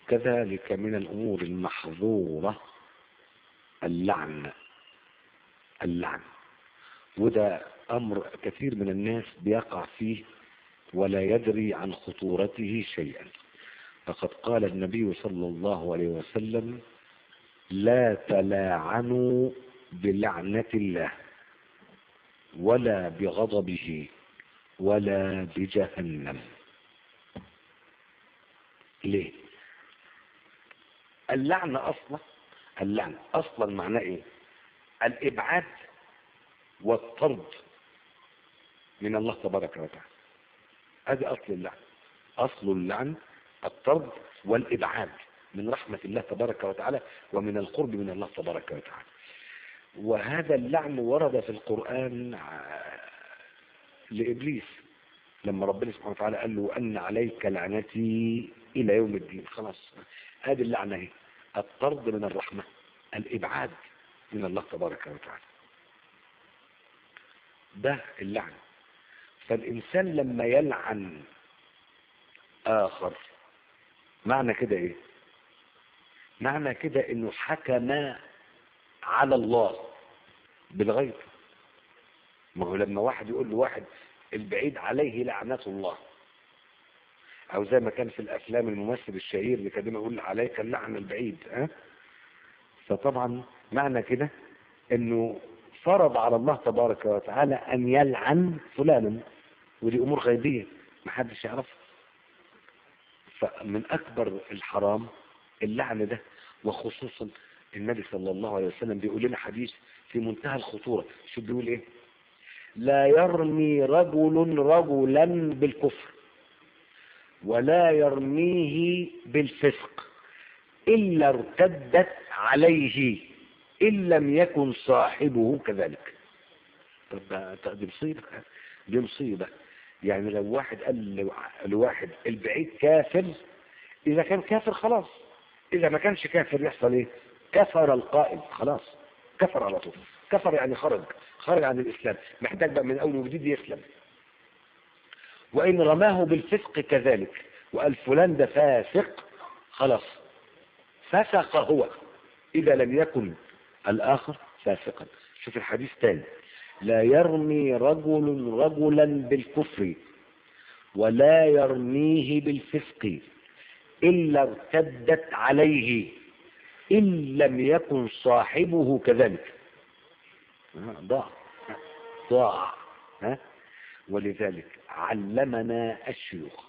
كذلك من الأمور المحظورة اللعن اللعن وده أمر كثير من الناس بيقع فيه ولا يدري عن خطورته شيئا فقد قال النبي صلى الله عليه وسلم لا تلاعنوا بلعنة الله ولا بغضبه ولا بجهنم ليه اللعنة أصلا اللعنة أصلا معناه إيه الإبعاد والطرد من الله تبارك وتعالى هذه أصل اللعن أصل اللعن الطرد والإبعاد من رحمة الله تبارك وتعالى ومن القرب من الله تبارك وتعالى وهذا اللعن ورد في القرآن لإبليس لما ربنا سبحانه وتعالى قال له أن عليك لعنتي إلى يوم الدين خلاص هذه اللعنة هي الطرد من الرحمة الإبعاد من الله تبارك وتعالى ده اللعن فالإنسان لما يلعن آخر معنى كده إيه معنى كده إنه حكم على الله بالغيب ما هو لما واحد يقول لواحد البعيد عليه لعنة الله او زي ما كان في الافلام الممثل الشهير اللي كان يقول عليك اللعن البعيد ها فطبعا معنى كده انه فرض على الله تبارك وتعالى ان يلعن فلانا ودي امور غيبيه محدش يعرفها فمن اكبر الحرام اللعن ده وخصوصا النبي صلى الله عليه وسلم بيقول لنا حديث في منتهى الخطورة شو بيقول ايه لا يرمي رجل رجلا بالكفر ولا يرميه بالفسق إلا ارتدت عليه إن لم يكن صاحبه كذلك طب دي مصيبة دي مصيبة يعني لو واحد قال لواحد البعيد كافر إذا كان كافر خلاص إذا ما كانش كافر يحصل إيه كفر القائل خلاص كفر على طول كفر يعني خرج خرج عن الإسلام محتاج بقى من أول وجديد يسلم وإن رماه بالفسق كذلك وقال فلان ده فاسق خلاص فسق هو إذا لم يكن الآخر فاسقا شوف الحديث تاني لا يرمي رجل رجلا بالكفر ولا يرميه بالفسق إلا ارتدت عليه إن لم يكن صاحبه كذلك ضاع ضاع ها ولذلك علمنا الشيوخ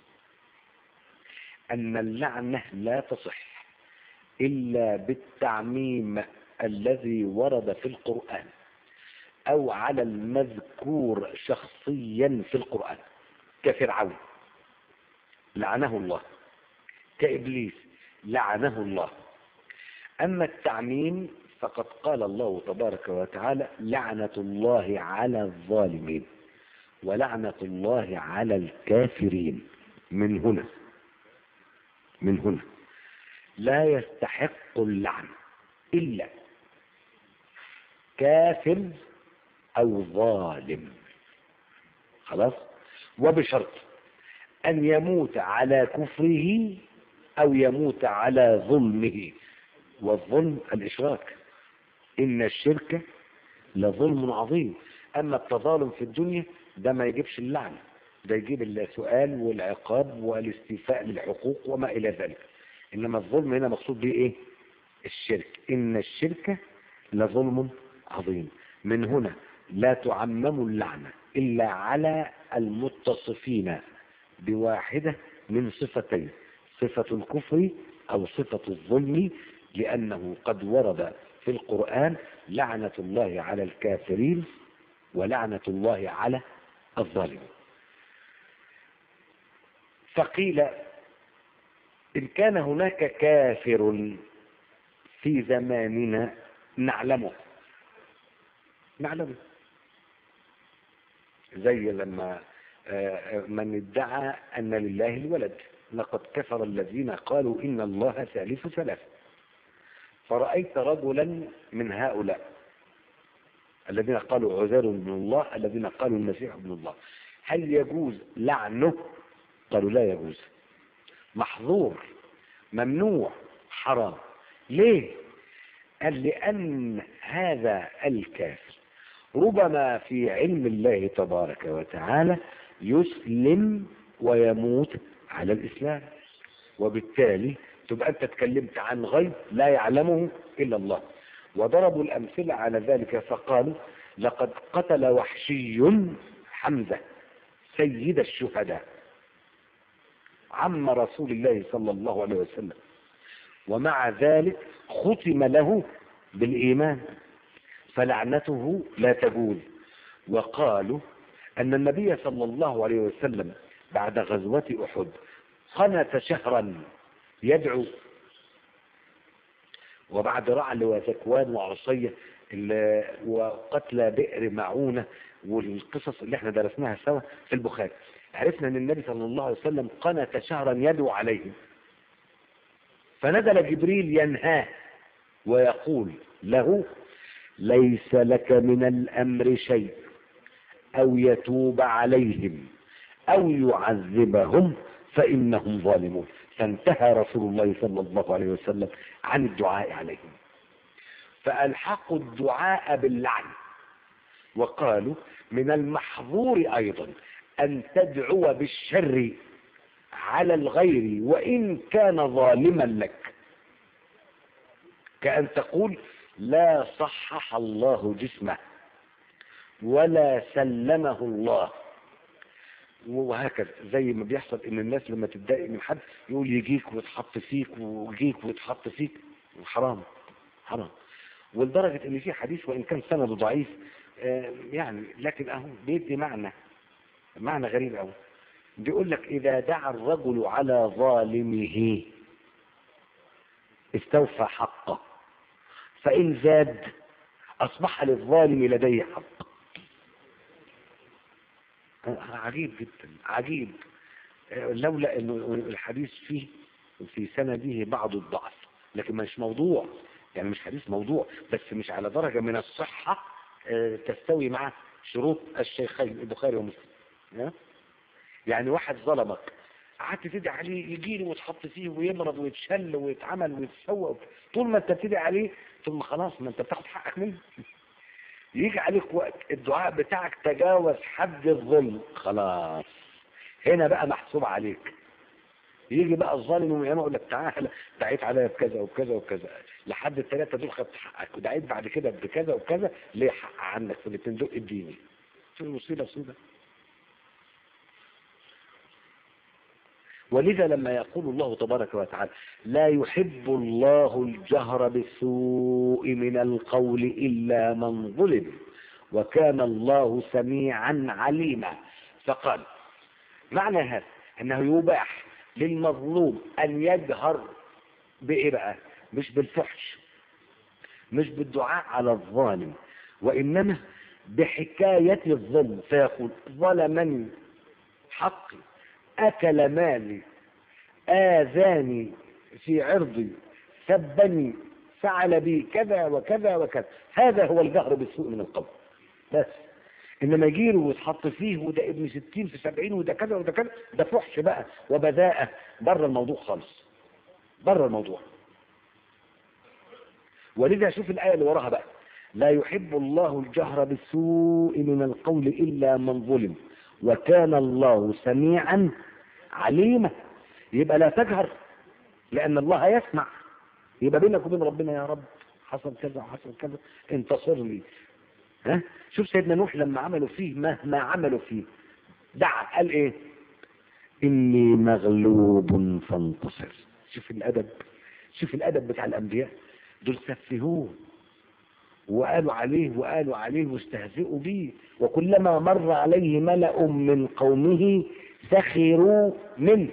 أن اللعنة لا تصح إلا بالتعميم الذي ورد في القرآن أو على المذكور شخصيا في القرآن كفرعون لعنه الله كإبليس لعنه الله أما التعميم فقد قال الله تبارك وتعالى لعنة الله على الظالمين ولعنة الله على الكافرين من هنا من هنا لا يستحق اللعن إلا كافر أو ظالم خلاص وبشرط أن يموت على كفره أو يموت على ظلمه والظلم الإشراك إن الشرك لظلم عظيم أما التظالم في الدنيا ده ما يجيبش اللعنة ده يجيب السؤال والعقاب والاستيفاء للحقوق وما إلى ذلك إنما الظلم هنا مقصود به إيه الشرك إن الشرك لظلم عظيم من هنا لا تعمم اللعنة إلا على المتصفين بواحدة من صفتين صفة الكفر أو صفة الظلم لأنه قد ورد في القرآن لعنة الله على الكافرين ولعنة الله على الظالمين فقيل إن كان هناك كافر في زماننا نعلمه نعلمه زي لما من ادعى أن لله الولد لقد كفر الذين قالوا إن الله ثالث ثلاثة فرأيت رجلا من هؤلاء الذين قالوا عزير بن الله الذين قالوا المسيح ابن الله هل يجوز لعنه قالوا لا يجوز محظور ممنوع حرام ليه قال لأن هذا الكافر ربما في علم الله تبارك وتعالى يسلم ويموت على الإسلام وبالتالي تبقى أنت تكلمت عن غيب لا يعلمه إلا الله وضربوا الأمثلة على ذلك فقالوا لقد قتل وحشي حمزة سيد الشهداء عم رسول الله صلى الله عليه وسلم ومع ذلك ختم له بالإيمان فلعنته لا تجوز وقالوا أن النبي صلى الله عليه وسلم بعد غزوة أحد قنت شهرا يدعو وبعد رعل وذكوان وعصية وقتل بئر معونة والقصص اللي احنا درسناها سوا في البخاري عرفنا ان النبي صلى الله عليه وسلم قنت شهرا يدعو عليهم فنزل جبريل ينهاه ويقول له ليس لك من الأمر شيء أو يتوب عليهم أو يعذبهم فإنهم ظالمون فانتهى رسول الله صلى الله عليه وسلم عن الدعاء عليهم فألحقوا الدعاء باللعن وقالوا من المحظور أيضا أن تدعو بالشر على الغير وإن كان ظالما لك كأن تقول لا صحح الله جسمه ولا سلمه الله وهكذا زي ما بيحصل ان الناس لما تتضايق من حد يقول يجيك ويتحط فيك ويجيك ويتحط فيك حرام حرام ولدرجة ان في حديث وان كان سنده ضعيف يعني لكن اهو بيدي معنى معنى غريب قوي بيقول لك اذا دعا الرجل على ظالمه استوفى حقه فان زاد اصبح للظالم لديه حق عجيب جدا عجيب لولا انه الحديث فيه في سنده بعض الضعف لكن مش موضوع يعني مش حديث موضوع بس مش على درجة من الصحة تستوي مع شروط الشيخين البخاري ومسلم يعني واحد ظلمك قعدت تدعي عليه يجيلي وتحط فيه ويمرض ويتشل ويتعمل ويتسوى طول ما انت بتدعي عليه ثم خلاص ما انت بتاخد حقك منه يجي عليك وقت الدعاء بتاعك تجاوز حد الظلم خلاص هنا بقى محسوب عليك يجي بقى الظالم ويقوم يقول لك تعالى دعيت عليا بكذا وكذا وكذا لحد الثلاثه دول خدت حقك ودعيت بعد كده بكذا وكذا ليه حق عنك في الاثنين دول اديني شو المصيبه سودة ولذا لما يقول الله تبارك وتعالى لا يحب الله الجهر بالسوء من القول إلا من ظلم وكان الله سميعا عليما فقال معنى هذا أنه يباح للمظلوم أن يجهر بإيه بقى مش بالفحش مش بالدعاء على الظالم وإنما بحكاية الظلم فيقول ظلمني حقي أكل مالي آذاني في عرضي سبني فعل بي كذا وكذا وكذا هذا هو الجهر بالسوء من القول بس انما يجيله ويتحط فيه وده ابن ستين في سبعين وده كذا وده كذا ده فحش بقى وبذاءة بره الموضوع خالص بره الموضوع ولذا شوف الآية اللي وراها بقى لا يحب الله الجهر بالسوء من القول إلا من ظلم وكان الله سميعا عليما يبقى لا تجهر لأن الله يسمع يبقى بينك وبين ربنا يا رب حصل كذا وحصل كذا انتصر لي ها شوف سيدنا نوح لما عملوا فيه مهما عملوا فيه دعا قال ايه اني مغلوب فانتصر شوف الادب شوف الادب بتاع الانبياء دول سفهوه وقالوا عليه وقالوا عليه واستهزئوا به وكلما مر عليه ملأ من قومه سخروا منه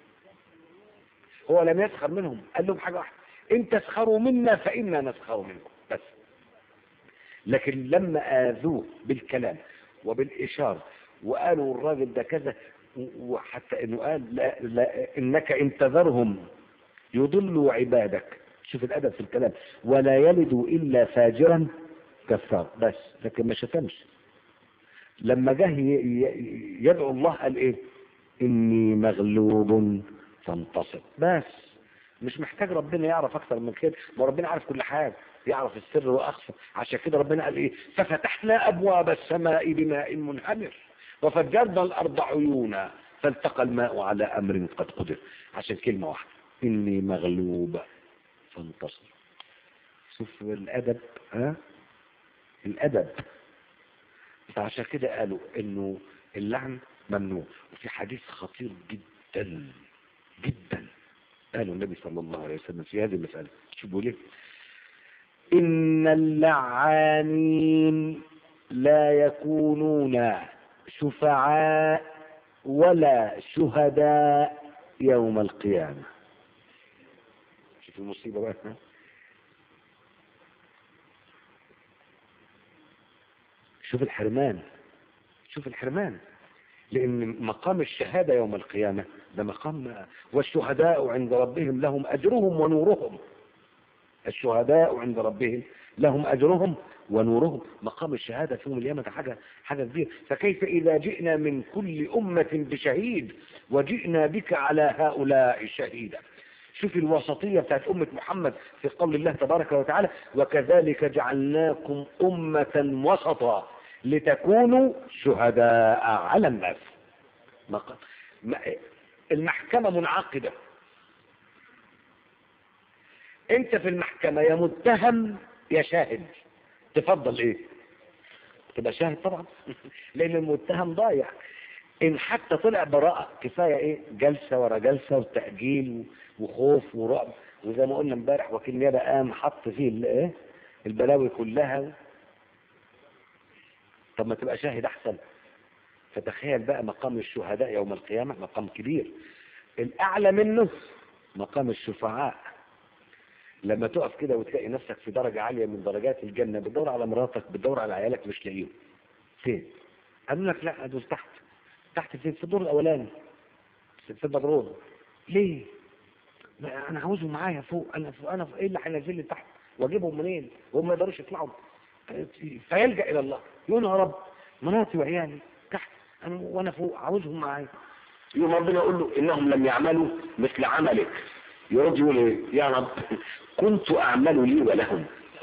هو لم يسخر منهم قال لهم حاجة واحدة ان تسخروا منا فإنا نسخر منكم بس لكن لما آذوه بالكلام وبالإشارة وقالوا الراجل ده كذا وحتى انه قال لا لا انك ان تذرهم يضلوا عبادك شوف الادب في الكلام ولا يلدوا الا فاجرا كفار بس لكن ما شتمش لما جه يدعو الله قال ايه اني مغلوب فانتصر بس مش محتاج ربنا يعرف اكثر من كده ما ربنا عارف كل حاجه يعرف السر واخفى عشان كده ربنا قال ايه ففتحنا ابواب السماء بماء منهمر وفجرنا الارض عيونا فالتقى الماء على امر قد قدر عشان كلمه واحده اني مغلوب فانتصر شوف الادب ها الادب فعشان كده قالوا انه اللعن ممنوع وفي حديث خطير جدا جدا قاله النبي صلى الله عليه وسلم في هذه المسألة شوفوا ليه إن اللعانين لا يكونون شفعاء ولا شهداء يوم القيامة شوف المصيبة بقى شوف الحرمان شوف الحرمان لأن مقام الشهادة يوم القيامة ده مقام والشهداء عند ربهم لهم أجرهم ونورهم الشهداء عند ربهم لهم أجرهم ونورهم مقام الشهادة في يوم القيامة حاجة حاجة كبيرة فكيف إذا جئنا من كل أمة بشهيد وجئنا بك على هؤلاء شهيدا شوف الوسطية بتاعت أمة محمد في قول الله تبارك وتعالى وكذلك جعلناكم أمة وسطا لتكونوا شهداء على الناس المحكمة منعقدة انت في المحكمة يا متهم يا شاهد تفضل ايه تبقى شاهد طبعا لان المتهم ضايع ان حتى طلع براءة كفاية ايه جلسة ورا جلسة وتأجيل وخوف ورعب وزي ما قلنا امبارح وكيل نيابة قام حط فيه الايه البلاوي كلها طب ما تبقى شاهد احسن فتخيل بقى مقام الشهداء يوم القيامة مقام كبير الاعلى منه مقام الشفعاء لما تقف كده وتلاقي نفسك في درجة عالية من درجات الجنة بتدور على مراتك بتدور على عيالك مش لاقيهم فين قالوا لك لا دول تحت تحت فين في الدور الاولاني في البدرون ليه لا انا عاوزهم معايا فوق انا فوق انا فوق. ايه اللي هينزل لي تحت واجيبهم منين وهم ما يقدروش يطلعوا فيلجأ الى الله يقول يا رب مراتي وعيالي تحت انا وانا فوق عاوزهم معايا يوم ربنا يقول له انهم لم يعملوا مثل عملك يرد يقول ايه يا رب كنت اعمل لي ولهم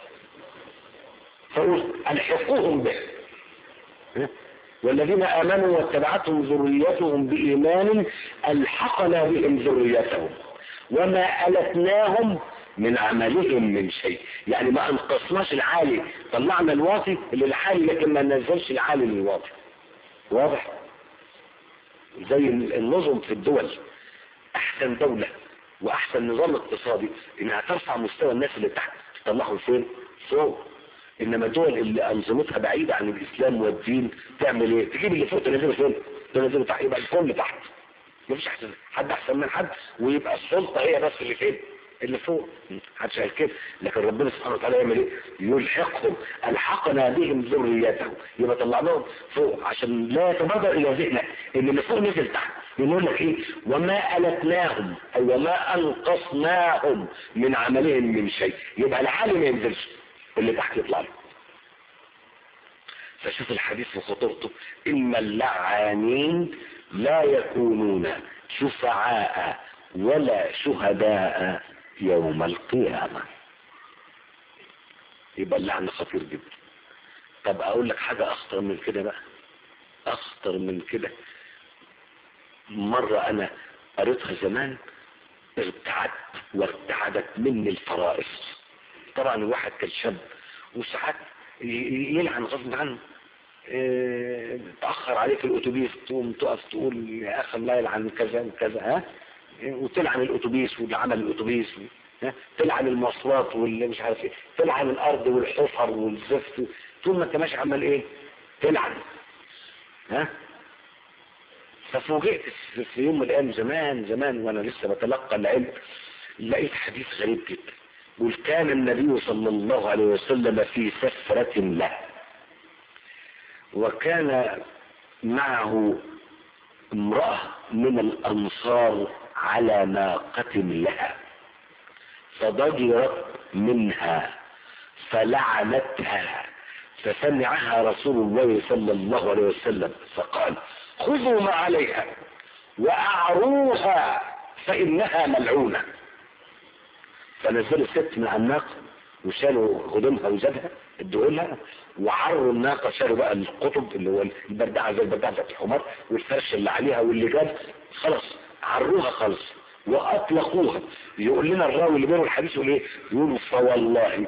فقول الحقوهم به والذين امنوا واتبعتهم ذريتهم بايمان الحقنا بهم ذريتهم وما التناهم من عملهم من شيء يعني ما انقصناش العالي طلعنا الواطي للعالي لكن ما نزلش العالي للواطي واضح زي النظم في الدول احسن دولة واحسن نظام اقتصادي انها ترفع مستوى الناس اللي تحت تطلعهم فين فوق انما الدول اللي انظمتها بعيدة عن الاسلام والدين تعمل ايه تجيب اللي فوق تنزله فين تنزله تحت يبقى الكل تحت مفيش احسن حد احسن من حد ويبقى السلطة هي بس اللي فين اللي فوق محدش قال كده لكن ربنا سبحانه وتعالى يعمل ايه يلحقهم الحقنا بهم ذريتهم يبقى طلعناهم فوق عشان لا يتبادر الى ذهنك ان اللي فوق نزل تحت يقول لك ايه وما التناهم اي وما انقصناهم من عملهم من شيء يبقى العالي ما ينزلش اللي تحت يطلع له فشوف الحديث وخطورته اما اللعانين لا يكونون شفعاء ولا شهداء يوم القيامة يبقى اللعن خطير جدا طب اقول لك حاجة اخطر من كده بقى اخطر من كده مرة انا قريتها زمان ارتعدت وارتعدت مني الفرائص طبعا الواحد كان شاب وساعات يلعن غصب عنه اه تأخر عليك الاتوبيس تقوم تقف تقول يا اخي الله يلعن كذا وكذا ها وتلعن الاتوبيس واللي عمل الاتوبيس تلعن المواصلات واللي مش عارف ايه تلعن الارض والحفر والزفت طول ما انت ماشي عمال ايه تلعن ها ففوجئت في يوم من الايام زمان زمان وانا لسه بتلقى العلم لقيت حديث غريب جدا يقول كان النبي صلى الله عليه وسلم في سفرة له وكان معه امرأة من الأنصار على ناقة لها فضجرت منها فلعنتها فسمعها رسول الله صلى الله عليه وسلم فقال خذوا ما عليها وأعروها فإنها ملعونة فنزلوا ست من على الناقة وشالوا هدومها وزادها ادوا لها وعروا الناقة شالوا بقى القطب اللي هو البردعة زي البردعة بتاعت الحمار والفرش اللي عليها واللي جاب خلاص عروها خالص واطلقوها يقول لنا الراوي اللي بيروي الحديث يقول ايه يقول فوالله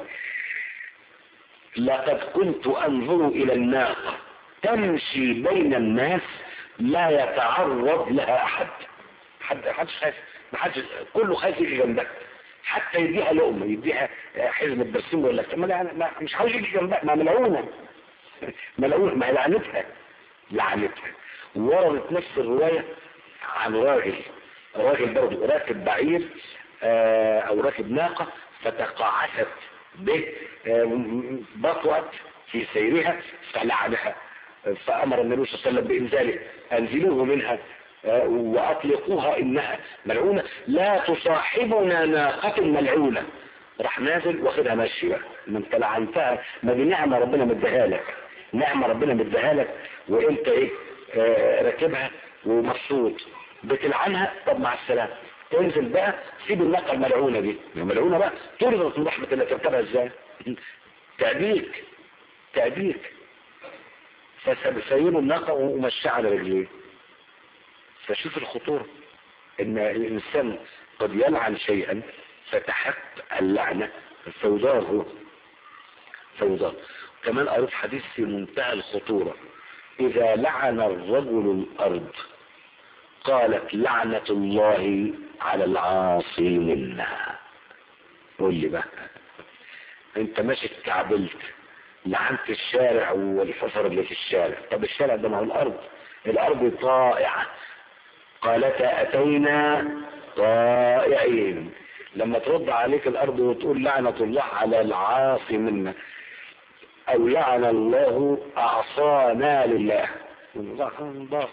لقد كنت انظر الى الناقة تمشي بين الناس لا يتعرض لها احد حد حد خايف ما حدش كله خايف يجي جنبها حتى يديها لقمه يديها حزمه برسيم ولا ما لا ما مش عاوز يجي جنبها ما ملعونه ملعونه ما هي لعنتها لعنتها وردت نفس الروايه عن راجل راجل برضه راكب بعير آه، او راكب ناقه فتقاعست به آه، بطأت في سيرها فلعنها فأمر النبي صلى الله عليه وسلم بإنزاله أنزلوه منها آه، وأطلقوها إنها ملعونة لا تصاحبنا ناقة ملعونة راح نازل واخدها ماشي بقى ما انت لعنتها ما دي نعمة ربنا مديها لك نعمة ربنا مديها لك وانت ايه آه، راكبها ومبسوط بتلعنها طب مع السلامة تنزل بقى سيب الناقة الملعونة دي الملعونة بقى ترضى من رحمة الله تركبها ازاي تأديك تأديك فسيبوا الناقة ومشى على رجليه فشوف الخطورة ان الانسان قد يلعن شيئا فتحت اللعنة فوضاه هو فوضاه كمان قريت حديث في منتهى الخطورة اذا لعن الرجل الارض قالت لعنة الله على العاصي منها قول لي بقى انت ماشي اتكعبلت لعنت الشارع والحفر اللي في الشارع طب الشارع ده ما هو الارض الارض طائعة قالتا اتينا طائعين لما ترد عليك الارض وتقول لعنة الله على العاصي منا او لعن الله اعصانا لله ضاع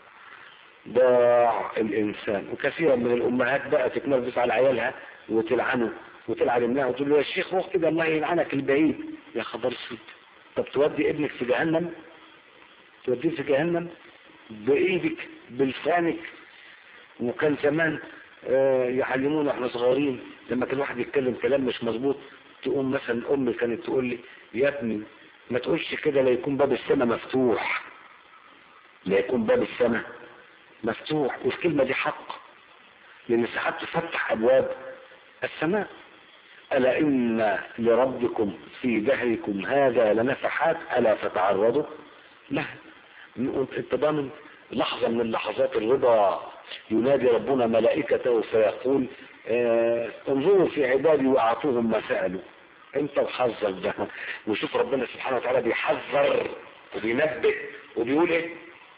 ضاع الانسان وكثيرا من الامهات بقى تتنرفز على عيالها وتلعنه وتلعن ابنها وتقول له يا شيخ روح كده الله يلعنك البعيد يا خبر اسود طب تودي ابنك في جهنم توديه في جهنم بايدك بلسانك وكان زمان آه، يعلمونا احنا صغيرين لما كان واحد يتكلم كلام مش مظبوط تقوم مثلا امي كانت تقول لي يا ابني ما تقولش كده لا يكون باب السماء مفتوح لا يكون باب السماء مفتوح والكلمة دي حق لان ساعات تفتح ابواب السماء ألا إن لربكم في دهركم هذا لنفحات ألا فتعرضوا له انت ضامن لحظة من لحظات الرضا ينادي ربنا ملائكته فيقول آه انظروا في عبادي وأعطوهم ما سألوا انت وحذر ده وشوف ربنا سبحانه وتعالى بيحذر وبينبه وبيقول ايه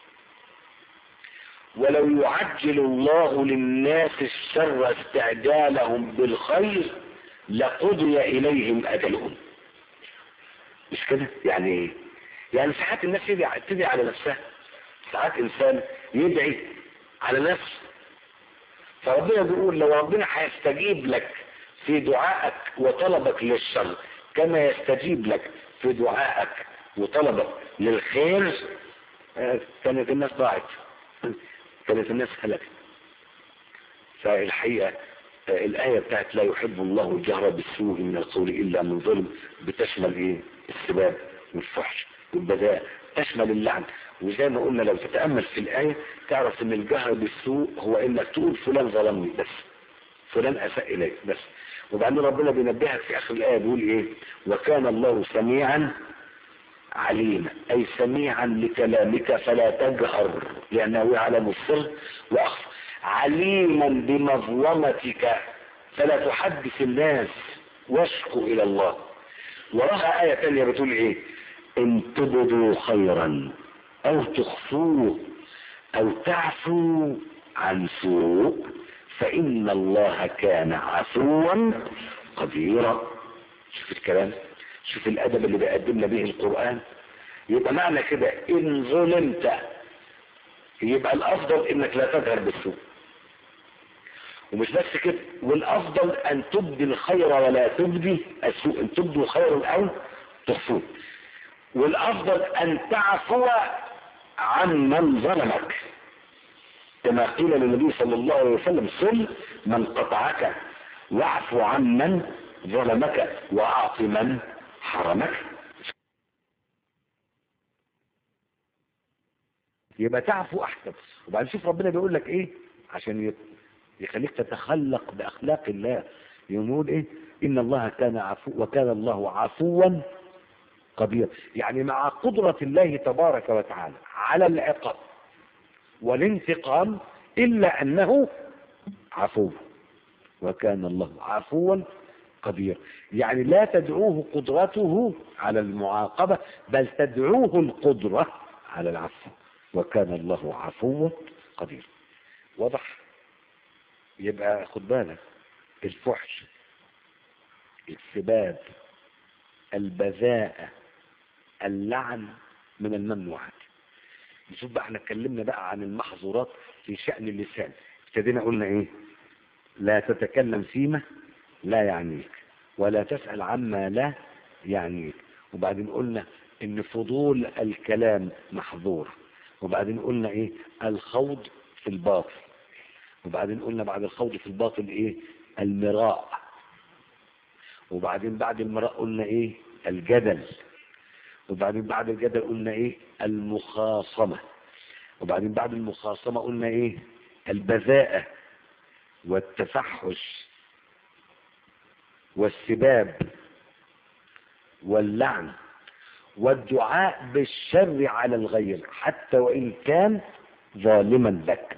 ولو يعجل الله للناس الشر استعجالهم بالخير لقضي إليهم أجلهم مش كده يعني ايه يعني ساعات الناس يدعي, تدعي على نفسها ساعات إنسان يدعي على نفسه فربنا بيقول لو ربنا هيستجيب لك في دعائك وطلبك للشر كما يستجيب لك في دعائك وطلبك للخير آه، كانت الناس ضاعت كانت الناس هلكت فالحقيقة آه، الآية بتاعت لا يحب الله الجهر بالسوء من القول إلا من ظلم بتشمل إيه السباب والفحش والبذاء تشمل اللعن وزي ما قلنا لو تتأمل في الآية تعرف ان الجهر بالسوء هو انك تقول فلان ظلمني بس فلان أساء إليك بس وبعدين ربنا بينبهك في آخر الآية بيقول إيه وكان الله سميعا عليما أي سميعا لكلامك فلا تجهر لأنه يعلم السر وأخفى عليما بمظلمتك فلا تحدث الناس واشكو إلى الله وراها آية تانية بتقول إيه إن تبدوا خيرا أو تخفوه أو تعفوا عن سوء فإن الله كان عفوا قديرا شوف الكلام شوف الأدب اللي بيقدمنا به القرآن يبقى معنى كده إن ظلمت يبقى الأفضل إنك لا تظهر بالسوء ومش بس كده والأفضل أن تبدي الخير ولا تبدي السوء أن تبدوا خير أو تخفوه والأفضل أن تعفو عن من ظلمك كما قيل للنبي صلى الله عليه وسلم صل من قطعك واعف عمن ظلمك واعط من حرمك يبقى تعفو احسن وبعدين شوف ربنا بيقول لك ايه عشان يخليك تتخلق باخلاق الله يقول ايه ان الله كان عفو وكان الله عفوا قدير يعني مع قدرة الله تبارك وتعالى على العقاب والانتقام إلا أنه عفو وكان الله عفوا قدير يعني لا تدعوه قدرته على المعاقبة بل تدعوه القدرة على العفو وكان الله عفوا قدير واضح يبقى خد بالك الفحش السباب البذاءة اللعن من الممنوعات نشوف بقى احنا اتكلمنا بقى عن المحظورات في شأن اللسان ابتدينا قلنا ايه لا تتكلم فيما لا يعنيك ولا تسأل عما لا يعنيك وبعدين قلنا ان فضول الكلام محظور وبعدين قلنا ايه الخوض في الباطل وبعدين قلنا بعد الخوض في الباطل ايه المراء وبعدين بعد المراء قلنا ايه الجدل وبعدين بعد الجدل قلنا ايه المخاصمة وبعدين بعد المخاصمة قلنا ايه البذاءة والتفحش والسباب واللعن والدعاء بالشر على الغير حتى وإن كان ظالما لك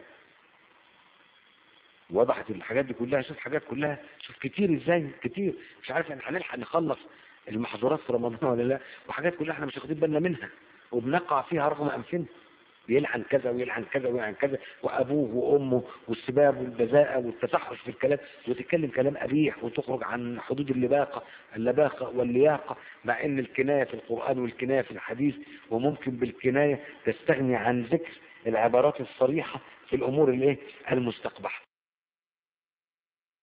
وضحت الحاجات دي كلها شوف حاجات كلها شوف كتير ازاي كتير مش عارف احنا هنلحق نخلص المحظورات في رمضان ولا لا وحاجات كلها احنا مش واخدين بالنا منها وبنقع فيها رغم انفنا يلعن كذا ويلعن كذا ويلعن كذا وابوه وامه والسباب والبذاءة والتفحش في الكلام وتتكلم كلام قبيح وتخرج عن حدود اللباقة اللباقة واللياقة مع ان الكناية في القرآن والكناية في الحديث وممكن بالكناية تستغني عن ذكر العبارات الصريحة في الامور الايه المستقبحة